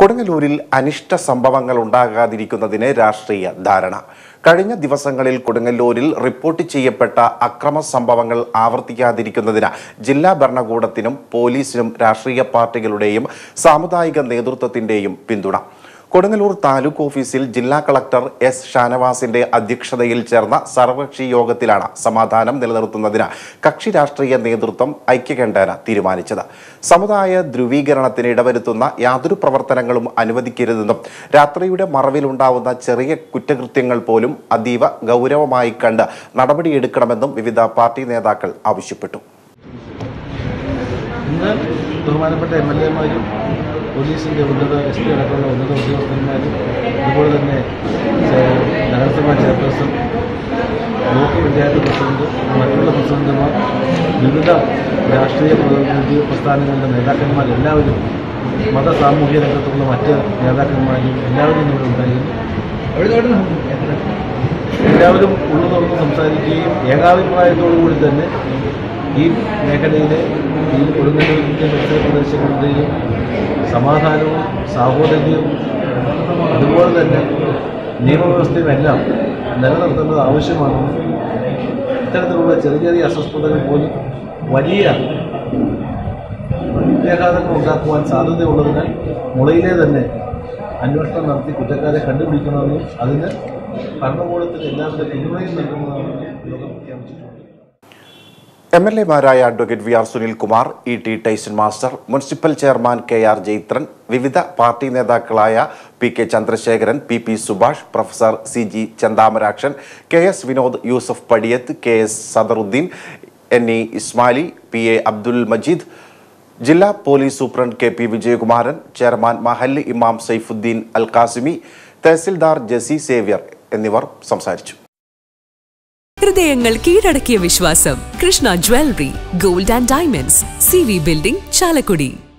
കൊടുങ്ങല്ലൂരിൽ അനിഷ്ട സംഭവങ്ങൾ ഉണ്ടാകാതിരിക്കുന്നതിന് രാഷ്ട്രീയ ധാരണ കഴിഞ്ഞ ദിവസങ്ങളിൽ കൊടുങ്ങല്ലൂരിൽ റിപ്പോർട്ട് ചെയ്യപ്പെട്ട അക്രമ സംഭവങ്ങൾ ആവർത്തിക്കാതിരിക്കുന്നതിന് ജില്ലാ ഭരണകൂടത്തിനും പോലീസിനും രാഷ്ട്രീയ പാർട്ടികളുടെയും സാമുദായിക നേതൃത്വത്തിന്റെയും പിന്തുണ കൊടുങ്ങല്ലൂർ താലൂക്ക് ഓഫീസിൽ ജില്ലാ കളക്ടർ എസ് ഷാനവാസിന്റെ അധ്യക്ഷതയിൽ ചേർന്ന സർവകക്ഷി യോഗത്തിലാണ് സമാധാനം നിലനിർത്തുന്നതിന് കക്ഷി രാഷ്ട്രീയ നേതൃത്വം ഐക്യകണ്ഠേന തീരുമാനിച്ചത് സമുദായ ധ്രുവീകരണത്തിന് ഇടവരുത്തുന്ന യാതൊരു പ്രവർത്തനങ്ങളും അനുവദിക്കരുതെന്നും രാത്രിയുടെ മറവിലുണ്ടാവുന്ന ചെറിയ കുറ്റകൃത്യങ്ങൾ പോലും അതീവ ഗൗരവമായി കണ്ട് നടപടിയെടുക്കണമെന്നും വിവിധ പാർട്ടി നേതാക്കൾ ആവശ്യപ്പെട്ടു ഇന്ന് ബഹുമാനപ്പെട്ട എം എൽ എമാരും പോലീസിൻ്റെ ഉന്നത എസ് പി അടക്കമുള്ള ഉന്നത ഉദ്യോഗസ്ഥന്മാരും അതുപോലെ തന്നെ ചെ- നഗരസഭാ ചെയർപേഴ്സൺ ബ്ലോക്ക് പഞ്ചായത്ത് പ്രസിഡന്റ് മറ്റുള്ള പ്രസിഡന്റുമാർ വിവിധ രാഷ്ട്രീയ പ്രതിനിധി പ്രസ്ഥാനങ്ങളുടെ നേതാക്കന്മാർ എല്ലാവരും മത സാമൂഹ്യ രംഗത്തുള്ള മറ്റ് നേതാക്കന്മാരും എല്ലാവരും ഇവിടെ ഉണ്ടായിരുന്നു എല്ലാവരും ഉള്ളു തുറന്ന് സംസാരിക്കുകയും ഏകാഭിപ്രായത്തോടുകൂടി തന്നെ ഈ മേഖലയിലെ ഈ കൊടുങ്ങല്ലൂരിൻ്റെ പരിസര പ്രദേശങ്ങളുടെയും സമാധാനവും സാഹോദര്യവും അതുപോലെ തന്നെ നിയമവ്യവസ്ഥയും എല്ലാം നിലനിർത്തേണ്ടത് ആവശ്യമാണെന്ന് ഇത്തരത്തിലുള്ള ചെറിയ ചെറിയ അസ്വസ്ഥതകൾ പോലും വലിയ പ്രത്യാഘാതങ്ങൾ ഉണ്ടാക്കുവാൻ സാധ്യതയുള്ളതിനാൽ മുളയിലെ തന്നെ അന്വേഷണം നടത്തി കുറ്റക്കാരെ കണ്ടുപിടിക്കണമെന്നും അതിന് ഭരണകൂടത്തിന് എല്ലാവരുടെ പിന്തുണയും നൽകുന്നതാണെന്ന് യോഗം പ്രഖ്യാപിച്ചിട്ടുണ്ട് എം എൽ എമാരായ advocate V R Sunilkumar E T Tyson master municipal chairman K R Jayithran വിവിധ പാർട്ടി നേതാക്കളായ P K Chandrasekharan P P Subhash professor C G Chanthamarakshan K S Vinod Yusuf Padiyath K S Sadaruddeen N E Ismali P A Abdul Majeed ജില്ലാ police superintendent K P Vijayakumaran chairman മഹല്ല് ഇമാം സൈഫുദ്ദീൻ അൽ കാസിമി തഹസിൽദാർ ജസി Xavier എന്നിവർ സംസാരിച്ചു ഹൃദയങ്ങൾ കീഴടക്കിയ വിശ്വാസം Krishna jewellery gold and diamonds C V building Chalakudy